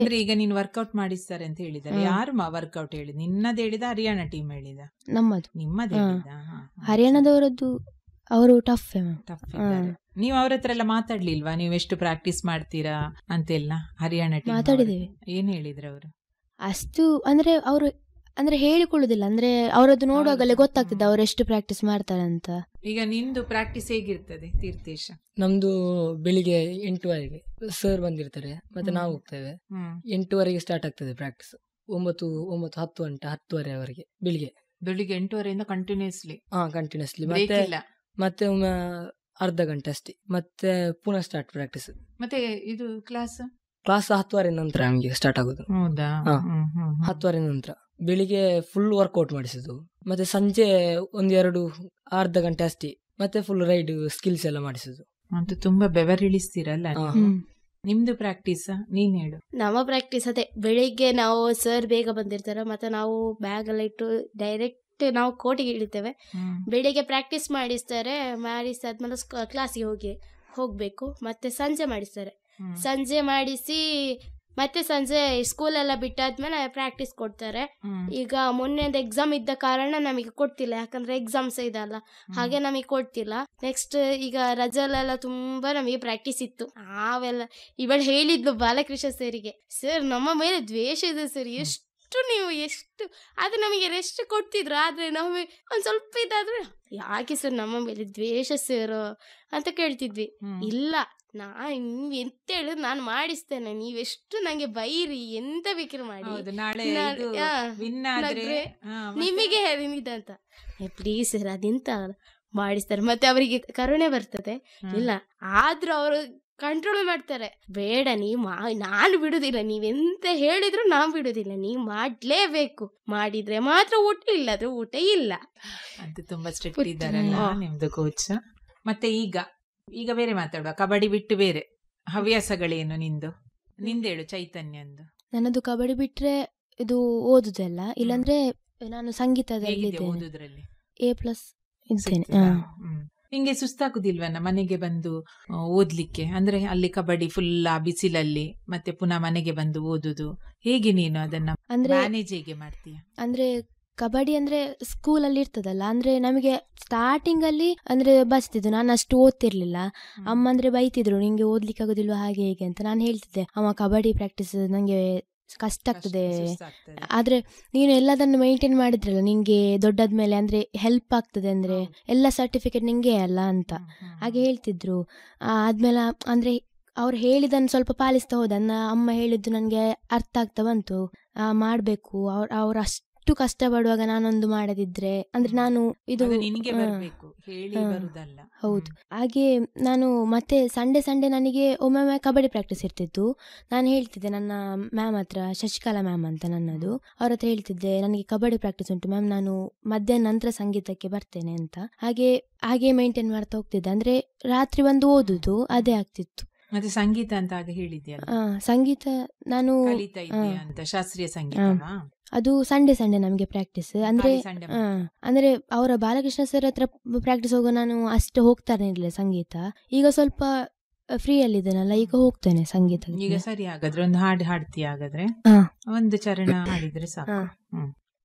ಅಂದ್ರೆ ಈಗ ನೀನು ವರ್ಕೌಟ್ ಮಾಡಿಸ್ತಾರೆ ಅಂತ ಹೇಳಿದರೆ ಹಾ. ಯಾರು ವರ್ಕೌಟ್ ಹೇಳಿದ ನಿನ್ನದ್ ಹೇಳಿದ ಹರಿಯಾಣ ಟೀಮ್ ಹೇಳಿದ ನಮ್ಮದು ನಿಮ್ಮದ್ ಹಾ. ಹೇಳಿದ ಹರಿಯಾಣದವರದ್ದು ಅವರು ಟಫ್ ಮ್ಯಾಮ್ ಟಫ್ ಹಾ. ಇದ್ದಾರೆ ನೀವು ಅವ್ರ ಹತ್ರ ಎಲ್ಲ ಮಾತಾಡ್ಲಿಲ್ವಾ ನೀವು ಎಷ್ಟು ಪ್ರಾಕ್ಟೀಸ್ ಮಾಡ್ತೀರಾ ಅಂತೆಲ್ಲ ಹರಿಯಾಣ ಟೀಮ್ ಮಾತಾಡಿದ್ದೇವೆ. ಏನ್ ಹೇಳಿದ್ರು ಅವರು ಅಷ್ಟು ಅಂದ್ರೆ ಅವರು ಅಂದ್ರೆ ಹೇಳಿಕೊಳ್ಳುದಿಲ್ಲ ಅಂದ್ರೆ ಅವರದ್ದು ನೋಡುವಾಗಲೇ ಹೌದು. ಗೊತ್ತಾಗ್ತದೆ ಅವ್ರು ಎಷ್ಟು ಪ್ರಾಕ್ಟೀಸ್ ಮಾಡ್ತಾರೆ ಅಂತ ಈಗ ನಿಂದು ಪ್ರಾಕ್ಟೀಸ್ ಹೇಗಿರ್ತದೆ ತೀರ್ಥೇಶ ನಮ್ದು ಬೆಳಿಗ್ಗೆ ಎಂಟುವರೆಗೆ ಸರ್ ಬಂದಿರ್ತಾರೆ ಮತ್ತೆ ಹ್ಮ್. ನಾವು ಹೋಗ್ತೇವೆ ಹ್ಮ್ ಎಂಟುವರೆಗೆ ಸ್ಟಾರ್ಟ್ ಆಗ್ತದೆ ಪ್ರಾಕ್ಟೀಸ್ ಒಂಬತ್ತು ಒಂಬತ್ತು ಹತ್ತು ಗಂಟೆ ಹತ್ತುವರೆವರೆಗೆ ಬೆಳಿಗ್ಗೆ ಬೆಳಿಗ್ಗೆ ಎಂಟುವರೆಯಿಂದ ಕಂಟಿನ್ಯೂಸ್ಲಿ ಹಾ ಕಂಟಿನ್ಯೂಸ್ಲಿ ಬ್ರೇಕ್ ಮತ್ತೆ ಇಲ್ಲ ಮತ್ತೆ ಒಮ್ಮೆ ಅರ್ಧ ಗಂಟೆ ಅಷ್ಟೇ ಮತ್ತೆ ಪುನಃ ಸ್ಟಾರ್ಟ್ ಪ್ರಾಕ್ಟೀಸ್ ಮತ್ತೆ ಇದು ಕ್ಲಾಸ್ ಕ್ಲಾಸ್ ಹತ್ತುವರೆ ನಂತರ ನಮಗೆ ಸ್ಟಾರ್ಟ್ ಆಗೋದು ಹೌದಾ ಹಾ. ಹ್ಮ್, ಹ್ಮ್, ಹ್ಮ್. ಹತ್ತುವರೆ ನಂತರ ಬೆಳಿಗ್ಗೆ ಫುಲ್ ವರ್ಕೌಟ್ ಮಾಡಿಸುದು ಮತ್ತೆ ಸಂಜೆ ಒಂದೆರಡು ಅರ್ಧ ಗಂಟೆ ಅಷ್ಟೇ ಮತ್ತೆ ಫುಲ್ ರೈಡ್ ಸ್ಕಿಲ್ಸ್ ಎಲ್ಲ ಮಾಡಿಸುದು ಅಂತೂ ತುಂಬಾ ಬೆವರಿಳಿಸ್ತೀರಲ್ಲ ಹಾ. ಹ್ಮ್ ನಿಮ್ದು ಪ್ರಾಕ್ಟೀಸ್ ನೀನ್ ಹೇಳು ನಮ್ಮ ಪ್ರಾಕ್ಟೀಸ್ ಅದೇ ಬೆಳಿಗ್ಗೆ ನಾವು ಸರ್ ಬೇಗ ಬಂದಿರ್ತಾರೆ ಮತ್ತೆ ನಾವು ಬ್ಯಾಗ್ ಎಲ್ಲ ಇಟ್ಟು ಡೈರೆಕ್ಟ್ ನಾವು ಕೋಟಿಗೆ ಇಳಿತೇವೆ ಹ್ಮ್. ಬೆಳಿಗ್ಗೆ ಪ್ರಾಕ್ಟೀಸ್ ಮಾಡಿಸ್ತಾರೆ ಮಾಡಿಸಾದ್ಮೇಲೆ ಕ್ಲಾಸಿಗೆ ಹೋಗಿ ಹೋಗ್ಬೇಕು ಮತ್ತೆ ಸಂಜೆ ಮಾಡಿಸ್ತಾರೆ ಹ್ಮ್. ಸಂಜೆ ಮಾಡಿಸಿ ಮತ್ತೆ ಸಂಜೆ ಸ್ಕೂಲೆಲ್ಲ ಬಿಟ್ಟಾದ್ಮೇಲೆ ಪ್ರಾಕ್ಟೀಸ್ ಕೊಡ್ತಾರೆ ಹ್ಮ್. ಈಗ ಮೊನ್ನೆದು ಎಕ್ಸಾಮ್ ಇದ್ದ ಕಾರಣ ನಮಗೆ ಕೊಡ್ತಿಲ್ಲ ಯಾಕಂದ್ರೆ ಎಕ್ಸಾಮ್ಸ್ ಇದಲ್ಲ ಹಾಗೆ ನಮಗೆ ಕೊಡ್ತಿಲ್ಲ ನೆಕ್ಸ್ಟ್ ಈಗ ರಜಲೆಲ್ಲ ತುಂಬಾ ನಮಗೆ ಪ್ರಾಕ್ಟೀಸ್ ಇತ್ತು ನಾವೆಲ್ಲ ಇವಳು ಹೇಳಿದ್ಲು ಬಾಲಕೃಷ್ಣ ಸರಿಗೆ ಸರ್ ನಮ್ಮ ಮೇಲೆ ದ್ವೇಷ ಇದೆ ಸರ್ ಎಷ್ಟು ನೀವು ಎಷ್ಟು ಅದು ನಮಗೆ ರೆಸ್ಟ್ ಕೊಡ್ತಿದ್ರು ಆದ್ರೆ ನಮಗೆ ಒಂದ್ ಸ್ವಲ್ಪ ಇದಾದ್ರೆ ಯಾಕೆ ಸರ್ ನಮ್ಮ ಮೇಲೆ ದ್ವೇಷ ಸರ್ ಅಂತ ಕೇಳ್ತಿದ್ವಿ ಹ್ಮ್. ಇಲ್ಲ ನಾ ನೀವ್ ಎಂತ ಹೇಳಿದ್ರು ನಾನು ಮಾಡಿಸ್ತೇನೆ ನೀವೆಷ್ಟು ನಂಗೆ ಬೈರಿ ಎಂತ ಬೇಕಿರು ಮಾಡಿ ಹೌದು ನಾಳೆ ನಾಳೆ- ಇದು ಆ, ವಿನ್ ಆದ್ರೆ ನಗ್ರೆ ಹಾ, ಮತ್ತೆ? ನಿಮಗೆ ಹೇಳಿದಂತ ಪ್ಲೀಸ್ ಸರ್ ಅದೆಂತ ಮಾಡಿಸ್ತಾರೆ ಮತ್ತೆ ಅವರಿಗೆ ಕರುಣೆ ಬರ್ತದೆ ಹ್ಮ್. ಇಲ್ಲ ಆದ್ರೂ ಅವರು ಕಂಟ್ರೋಲ್ ಮಾಡ್ತಾರೆ ಬೇಡ ನೀವು ಮಾ- ನಾನು ಬಿಡುದಿಲ್ಲ ನೀವೆಂತ ಹೇಳಿದ್ರು ನಾನ್ ಬಿಡುದಿಲ್ಲ ನೀವು ಮಾಡ್ಲೇಬೇಕು ಮಾಡಿದ್ರೆ ಮಾತ್ರ ಊಟ ಇಲ್ಲದ್ರೆ ಊಟ ಇಲ್ಲ ಅದು ತುಂಬಾ ಸ್ಟ್ರಿಕ್ಟ್ ಪುಟ್ಟ- ಇದ್ದಾರಲ್ಲ ಹಾ. ನಿಮ್ದು ಕೋಚ್ ಮತ್ತೆ ಈಗ ಈಗ ಬೇರೆ ಮಾತಾಡುವ ಕಬಡ್ಡಿ ಬಿಟ್ಟು ಬೇರೆ ಹವ್ಯಾಸಗಳೇನು ನಿಂದು ನಿಂದೇಳು ಚೈತನ್ಯಂದು ನನ್ನದು ಕಬಡ್ಡಿ ಬಿಟ್ರೆ ಇದು ಓದುದಲ್ಲ ಇಲ್ಲಾಂದ್ರೆ ನಾನು ಸಂಗೀತದಲ್ಲಿ ಹೇಗಿದೆ ಇದ್ದೇನೆ ಓದುದ್ರಲ್ಲಿ ಎ ಪ್ಲಸ್ ಇದ್ದೇನೆ ಸಿಗ್ತದಾ? ಹಾ. ಹ್ಮ್. ನಿಂಗೆ ಸುಸ್ತಾಗುದಿಲ್ವನ್ನ ಮನೆಗೆ ಬಂದು ಆ, ಓದ್ಲಿಕ್ಕೆ ಅಂದ್ರೆ ಅಲ್ಲಿ ಕಬಡ್ಡಿ ಫುಲ್ ಆ ಬಿಸಿಲಲ್ಲಿ ಮತ್ತೆ ಪುನಃ ಮನೆಗೆ ಬಂದು ಓದುದು ಹೇಗೆ ನೀನು ಅದನ್ನ ಅಂದ್ರೆ ಮ್ಯಾನೇಜ್ ಹೇಗೆ ಮಾಡ್ತೀಯ ಅಂದ್ರೆ ಕಬಡ್ಡಿ ಅಂದ್ರೆ ಸ್ಕೂಲ್ ಅಲ್ಲಿ ಇರ್ತದಲ್ಲ ಅಂದ್ರೆ ನಮಗೆ ಸ್ಟಾರ್ಟಿಂಗ್ ಅಲ್ಲಿ ಅಂದ್ರೆ ಬಸ್ತಿದ್ದು ನಾನು ಅಷ್ಟು ಓದ್ತಿರ್ಲಿಲ್ಲ ಅಮ್ಮ ಅಂದ್ರೆ ಬೈತಿದ್ರು ನಿಂಗೆ ಓದ್ಲಿಕ್ಕೆ ಆಗೋದಿಲ್ವಾ ಹಾಗೆ ಹೇಗೆ ಅಂತ ನಾನು ಹೇಳ್ತಿದ್ದೆ ಅಮ್ಮ ಕಬಡ್ಡಿ ಪ್ರಾಕ್ಟೀಸ್ ನಂಗೆ ಕಷ್ಟ ಆಗ್ತದೆ ಸುಸ್ತಾಗ್ತದೆ. ಆದ್ರೆ ನೀನು ಎಲ್ಲದನ್ನು ಮೇಂಟೈನ್ ಮಾಡಿದ್ರಲ್ಲ ನಿಂಗೆ ದೊಡ್ಡದ್ಮೇಲೆ ಅಂದ್ರೆ ಹೆಲ್ಪ್ ಆಗ್ತದೆ ಅಂದ್ರೆ ಹೌದು. ಎಲ್ಲ ಸರ್ಟಿಫಿಕೇಟ್ ನಿಂಗೆ ಅಲ್ಲ ಅಂತ ಹ್ಮ್, ಹ್ಮ್, ಹಾಗೆ ಹೇಳ್ತಿದ್ರು ಆ, ಆದ್ಮೇಲೆ ಅಂದ್ರೆ ಅವ್ರು ಹೇಳಿದನ್ನು ಸ್ವಲ್ಪ ಪಾಲಿಸ್ತಾ ಹೋದ ನನ್ನ ಅಮ್ಮ ಹೇಳಿದ್ದು ನನಗೆ ಅರ್ಥ ಆಗ್ತಾ ಬಂತು ಆ, ಮಾಡ್ಬೇಕು ಅವ್ರ ಅವ್ರು ಅಷ್ಟು ಕಷ್ಟ ಪಡುವಾಗ ನಾನೊಂದು ಮಾಡದಿದ್ರೆ ಅಂದ್ರೆ ನಾನು ಇದು ಅದು ನಿನಗೆ ಆ, ಬರ್ಬೇಕು ಹೇಳಿ ಹಾ. ಬರುದಲ್ಲ ಹೌದು ಹಾಗೆ ನಾನು ಮತ್ತೆ ಸಂಡೇ ಸಂಡೇ ನನಗೆ ಒಮ್ಮೊಮ್ಮೆ ಕಬಡ್ಡಿ ಪ್ರಾಕ್ಟೀಸ್ ಇರ್ತಿತ್ತು ನಾನು ಹೇಳ್ತಿದ್ದೆ ನನ್ನ ಮ್ಯಾಮ್ ಹತ್ರ ಶಶಿಕಲಾ ಮ್ಯಾಮ್ ಅಂತ ನನ್ನದು ಅವ್ರ ಹತ್ರ ಹೇಳ್ತಿದ್ದೆ ನನಗೆ ಕಬಡ್ಡಿ ಪ್ರಾಕ್ಟೀಸ್ ಉಂಟು ಮ್ಯಾಮ್ ನಾನು ಮಧ್ಯಾಹ್ನ ನಂತರ ಸಂಗೀತಕ್ಕೆ ಬರ್ತೇನೆ ಅಂತ ಹಾಗೆ ಹಾಗೆ ಮೇಂಟೈನ್ ಮಾಡ್ತಾ ಹೋಗ್ತಿದ್ದೆ ಅಂದ್ರೆ ರಾತ್ರಿ ಬಂದು ಓದುದು ಅದೇ ಆಗ್ತಿತ್ತು ಮತ್ತೆ ಸಂಗೀತ ಅಂತ ಆಗ ಹೇಳಿದ್ಯಲ್ಲ ಆ, ಸಂಗೀತ ನಾನು ಕಲಿತಾ ಇದೆಯಾ ಆ. ಅಂತ ಶಾಸ್ತ್ರೀಯ ಸಂಗೀತವಾ ಅದು ಸಂಡೇ ಸಂಡೇ ನಮಗೆ ಪ್ರಾಕ್ಟೀಸ್ ಅಂದ್ರೆ ಖಾಲಿ ಸಂಡೆ ಆ, ಅಂದ್ರೆ ಅವರ ಬಾಲಕೃಷ್ಣ ಸರ್ ಹತ್ರ ಪ್ರಾಕ್ಟೀಸ್ ಹೋಗೋ ನಾನು ಅಷ್ಟು ಹೋಗ್ತಾನೆ ಇರಲಿಲ್ಲ ಸಂಗೀತ ಈಗ ಸ್ವಲ್ಪ ಫ್ರೀ ಅಲ್ಲಿದ್ದೇನಲ್ಲ ಈಗ ಹೋಗ್ತೇನೆ ಸಂಗೀತ ಈಗ ಸರಿ ಹಾಗಾದ್ರೆ ಒಂದು ಹಾಡು ಹಾಡ್ತೀಯ ಹಾಗಾದ್ರೆ ಹಾ. ಒಂದು ಚರಣ ಹಾಡಿದ್ರೆ ಸಾಕು ಹಾ. ಹ್ಮ್